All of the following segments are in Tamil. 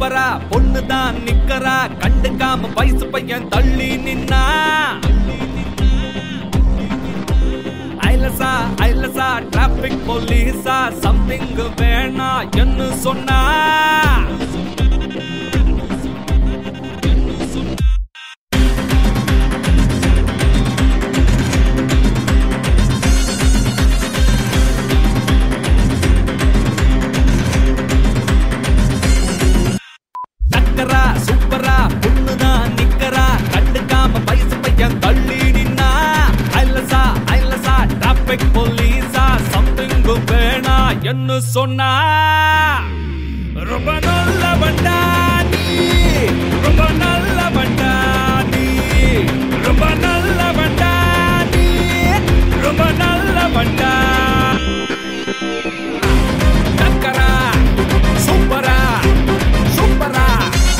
சூப்பரா பொண்ணுதான் நிக்கறா கண்டுக்காம வயசு பையன் தள்ளி நின்னா ஐலசா ஐலசா டிராபிக் போலீஸா சம்திங் வேணா என்ன சொன்னா டக்கரா சூப்பரா பொண்ணுதான் நிக்கறா கண்டுக்காம வயசு பையன் தள்ளி நின்னா ஐலசா ஐலசா டிராபிக் போலீஸா சம்திங் வேணா என்ன சொன்னா ரொம்ப நல்ல வண்டாடி ரொம்ப நல்ல வண்டாடி ரொம்ப நல்ல வண்டாடி ரொம்ப நல்ல வண்டா டக்கரா சூப்பரா சூப்பரா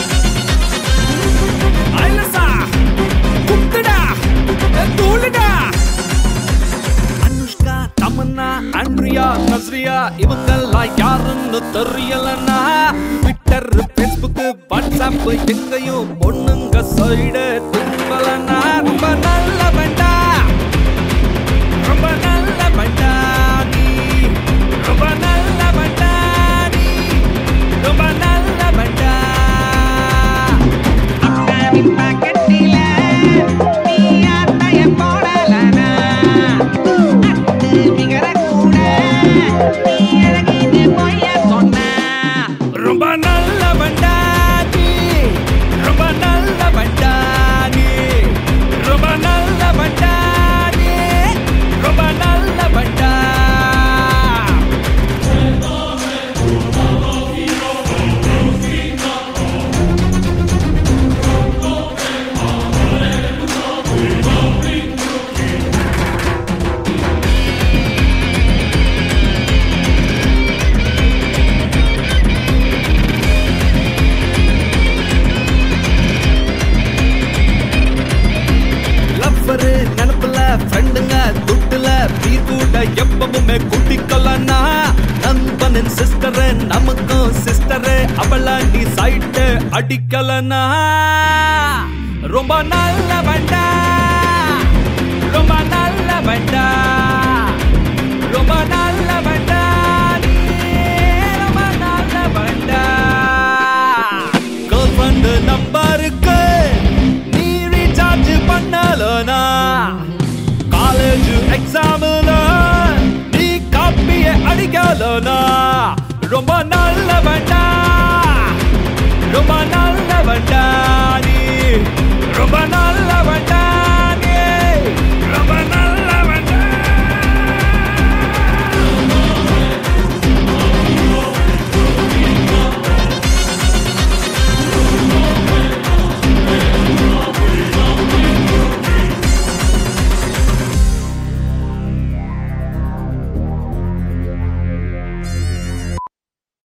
ஐலசா குத்துடா தூளுடா அனுஷ்கா தமன்னா ஆண்ட்ரியா நஸ்ரியா இவங்கெல்லாம் யாருன்னு தெரியலன்னா ட்விட்டர் ஃபேஸ்புக் வாட்ஸ்அப் எங்கேயும் பொண்ணுங்க சைடு திரும்பலன்னா ரொம்ப நல்ல வேண்டா ரொம்ப நல்ல வேண்டா நீ ரொம்ப நல்ல வேண்டா நீ ரொம்ப நல்ல வேண்டா அண்ணாவின் பாக்கெட்டில நீ அட்டைய போடலனா அத்து நிகர கூட நீ அழகின்னு பொய்ய சொன்னா ரொம்ப நல்ல வண்டாடி ரொம்ப நல்ல வண்டாடி ரொம்ப நல்ல வண்டாடி ரொம்ப நல்ல வண்டா லவ்வரு நினப்புல ஃப்ரெண்டுங்க துட்டுல பீ கூட எப்பவுமே கூட்டிக்கொள்ளனா நண்பனின் சிஸ்டரு நமக்கும் சிஸ்டரு அவளாண்டி சைட்டு அடிக்கலனா ரொம்ப நல்ல வண்டா ரொம்ப நல்ல வண்டா ரொம்ப நல்ல வண்டா நீ ரொம்ப நல்ல வண்டா கேர்ள் ஃப்ரெண்டு நம்பருக்கு நீ ரீசார்ஜ் பண்ணலனா காலேஜ் எக்ஸாம்ல நீ காப்பிய அடிக்கலனா ரொம்ப நல்ல வேண்டா